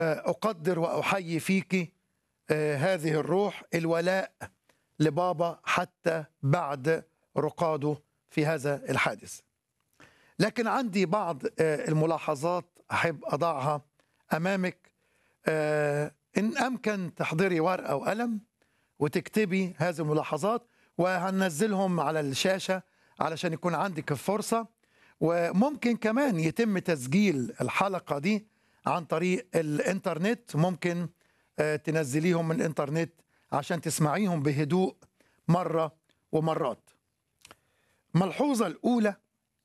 أقدر وأحيي فيك آه، هذه الروح الولاء لبابا حتى بعد رقاده في هذا الحادث لكن عندي بعض آه، الملاحظات أحب أضعها أمامك آه، إن أمكن تحضري ورقة وقلم وتكتبي هذه الملاحظات وهننزلهم على الشاشة علشان يكون عندك الفرصة وممكن كمان يتم تسجيل الحلقة دي عن طريق الإنترنت ممكن آه، تنزليهم من الإنترنت عشان تسمعيهم بهدوء مرة ومرات ملحوظة الأولى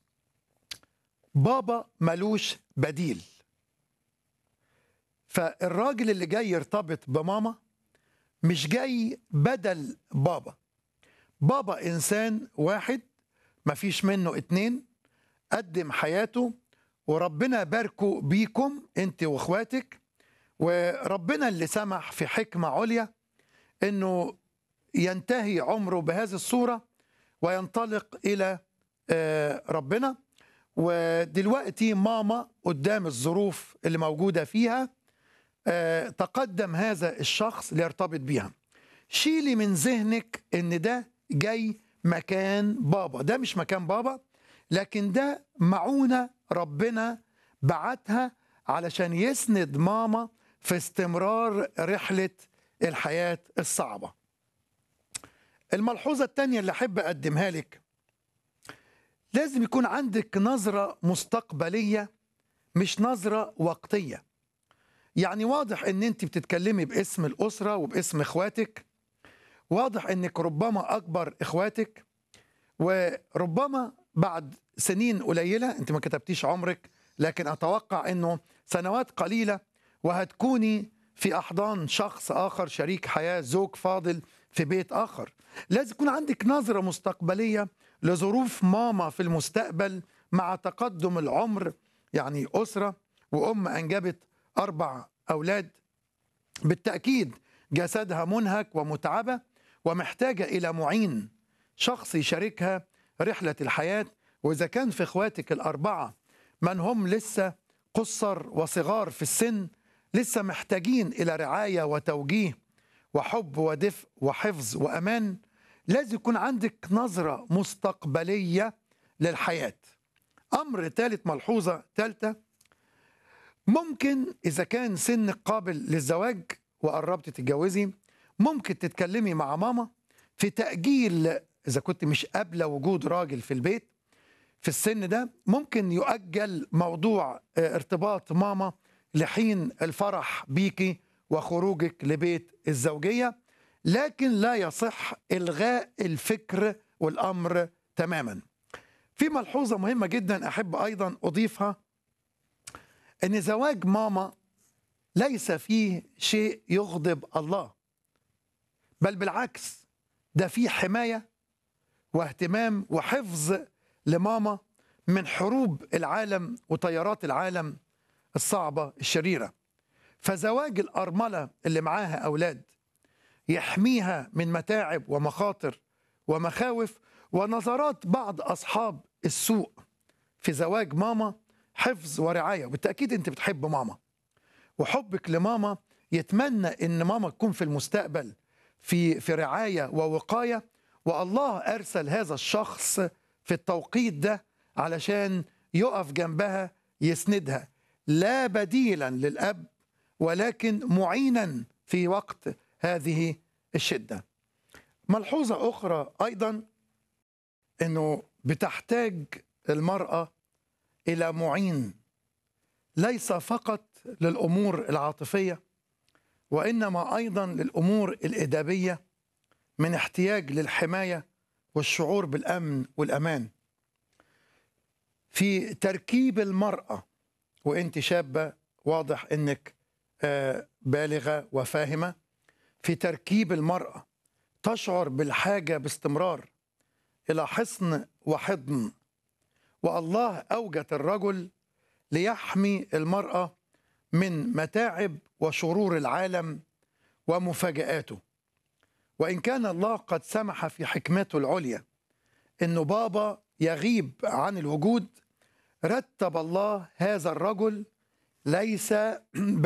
بابا ملوش بديل فالراجل اللي جاي يرتبط بماما مش جاي بدل بابا بابا إنسان واحد مفيش منه اتنين قدم حياته وربنا باركه بيكم انت واخواتك وربنا اللي سمح في حكمة عليا انه ينتهي عمره بهذه الصورة وينطلق الى آه، ربنا ودلوقتي ماما قدام الظروف اللي موجودة فيها آه، تقدم هذا الشخص ليرتبط بيها شيلي من ذهنك ان ده جاي مكان بابا ده مش مكان بابا لكن ده معونة ربنا بعتها علشان يسند ماما في استمرار رحلة الحياة الصعبة الملحوظة التانية اللي أحب أقدمها لك لازم يكون عندك نظرة مستقبلية مش نظرة وقتية يعني واضح ان انت بتتكلمي باسم الأسرة وباسم اخواتك واضح انك ربما اكبر اخواتك وربما بعد سنين قليلة انت ما كتبتيش عمرك لكن اتوقع انه سنوات قليلة وهتكوني في احضان شخص اخر شريك حياة زوج فاضل في بيت اخر لازم يكون عندك نظرة مستقبلية لظروف ماما في المستقبل مع تقدم العمر يعني أسرة وأم أنجبت أربع أولاد بالتأكيد جسدها منهك ومتعبة ومحتاجة إلى معين شخص يشاركها رحلة الحياة وإذا كان في إخواتك الأربعة من هم لسه قصر وصغار في السن لسه محتاجين إلى رعاية وتوجيه وحب ودفء وحفظ وأمان لازم يكون عندك نظرة مستقبلية للحياة أمر ثالث ملحوظة ثالثة ممكن إذا كان سنك قابل للزواج وقربت تتجوزي ممكن تتكلمي مع ماما في تأجيل إذا كنت مش قابلة وجود راجل في البيت في السن ده ممكن يؤجل موضوع آه، ارتباط ماما لحين الفرح بيكي وخروجك لبيت الزوجية لكن لا يصح إلغاء الفكر والأمر تماما في ملحوظة مهمة جدا أحب أيضا أضيفها أن زواج ماما ليس فيه شيء يغضب الله بل بالعكس ده فيه حماية واهتمام وحفظ لماما من حروب العالم وتيارات العالم الصعبة الشريرة فزواج الأرملة اللي معاها أولاد يحميها من متاعب ومخاطر ومخاوف ونظرات بعض أصحاب السوء في زواج ماما حفظ ورعاية وبالتأكيد أنت بتحب ماما وحبك لماما يتمنى أن ماما تكون في المستقبل في في رعاية ووقاية والله أرسل هذا الشخص في التوقيت ده علشان يقف جنبها يسندها لا بديلا للأب ولكن معينا في وقت هذه الشدة ملحوظة أخرى أيضا أنه بتحتاج المرأة إلى معين ليس فقط للأمور العاطفية وإنما أيضا للأمور الإدابية من احتياج للحماية والشعور بالأمن والأمان في تركيب المرأة وانت شابة واضح انك آه، بالغة وفاهمة في تركيب المرأة تشعر بالحاجة باستمرار إلى حصن وحضن والله أوجد الرجل ليحمي المرأة من متاعب وشرور العالم ومفاجآته وإن كان الله قد سمح في حكمته العليا إنه بابا يغيب عن الوجود رتب الله هذا الرجل ليس